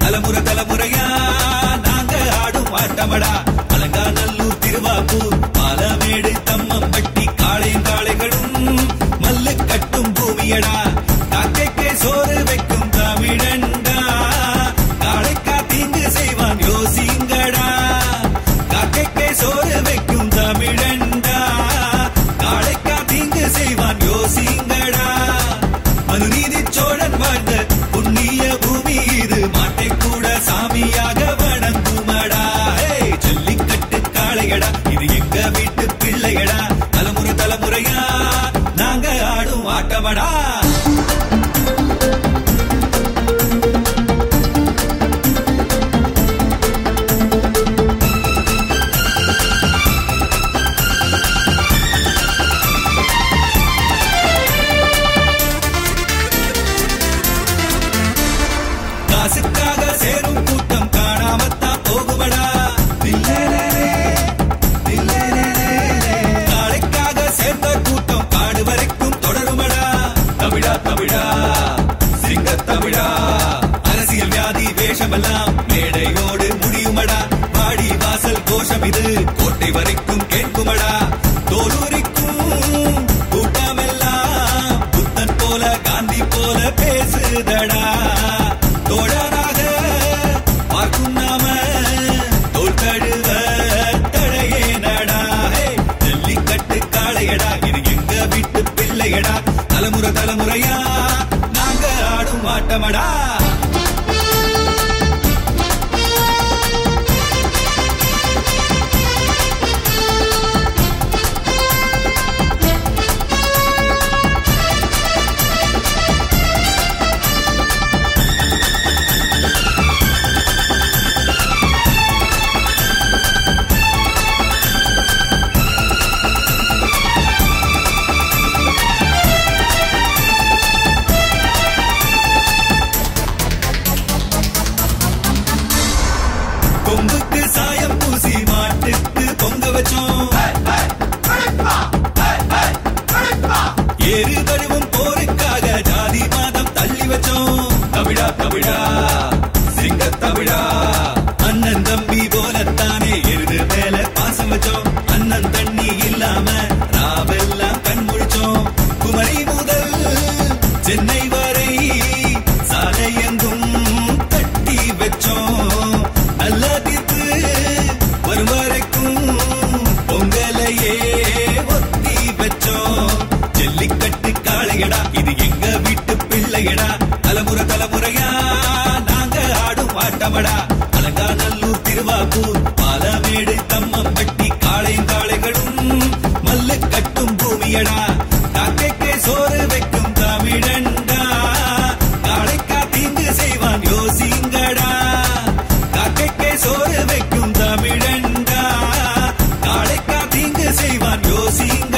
தலைமுறை தலைமுறையா நாங்க ஆடும் ஆட்டமடா அலங்காநல்லூர் திருவாப்பூர் பாலமேடு தம்மம்பட்டி காளையும் காளைகளும் மல்லு கட்டும் பூமியடா காக்கைக்கே சோறு வைக்கும் தமிழண்டா காளைக்கா தீங்கு செய்வான் யோசிங்கடா காக்கைக்கே சோறு வைக்கும் தமிழண்டா காளைக்கா தீங்கு செய்வான் யோசிங்கடா மனுநீதி சோழன் வாழ்ந்த புண்ணிய பூமி இது மாட்டை கூட சாமியாக வணங்குமடா ஏய், ஜல்லிக்கட்டு காளையடா இது எங்க வீட்டு பிள்ளையடா தலைமுறை தலைமுறையா நாங்க ஆடும் ஆட்டமடா காசுக்காக சேரும் கூட்டம் காணாமத்தான் போகுமடா தில்லேலேலே, தில்லேலேலே. நாளைக்காக சேர்ந்த கூட்டம் காடு வரைக்கும் தொடருமடா தமிழா தமிழா சிங்க தமிழா அரசியல் வியாதி வேஷமெல்லாம் மேடையோடு முடியுமடா வாடி வாசல் கோஷம் இது கோட்டை வரைக்கும் கேட்குமடா தோலூரிக்கும் கூட்டமெல்லாம் புத்தன் போல காந்தி போல பேசுதடா தோழனாக பார்க்கும் நாம தோல் தழுவ தடையே நடா ஜல்லிக்கட்டு காளையடா இது எங்க வீட்டு பிள்ளையடா தலைமுறை தலைமுறையா நாங்க ஆடும் ஆட்டமடா கொம்புக்கு சாயம் பூசி மாட்டுக்கு பொங்க வச்சோம் ஏறு தழுவும் போருக்காக ஜாதி மாதம் தள்ளி வச்சோம் தமிழா தமிழா சிங்க தமிழா அண்ணன் தம்பி போலத்தானே எருது மேல பாசம் வச்சோம் அண்ணன் தண்ணி இல்லாம ராவெல்லாம் கண் முழிச்சோம் குமரி முதல் சென்னை வரை சாலை எங்கும் தட்டி வச்சோம் நல்ல தீர்ப்பு வரும் வரைக்கும் பொங்கலையே ஒத்தி வச்சோம் ஜல்லிக்கட்டு காளையடா இது எங்க வீட்டு பிள்ளையடா தலைமுறை தலைமுறையா நாங்க ஆடும் ஆட்டமடா அலங்காநல்லூர் திருவாப்பூர் பாலமேடு தம்மம்பட்டி காளையும் காளைகளும் மல்லு கட்டும் பூமியடா காக்கைக்கே சோறு வைக்கும் தமிழண்டா காளைக்கா தீங்கு செய்வான் யோசிங்கடா காக்கைக்கே சோறு வைக்கும் தமிழண்டா காளைக்கா தீங்கு செய்வான் யோசிங்க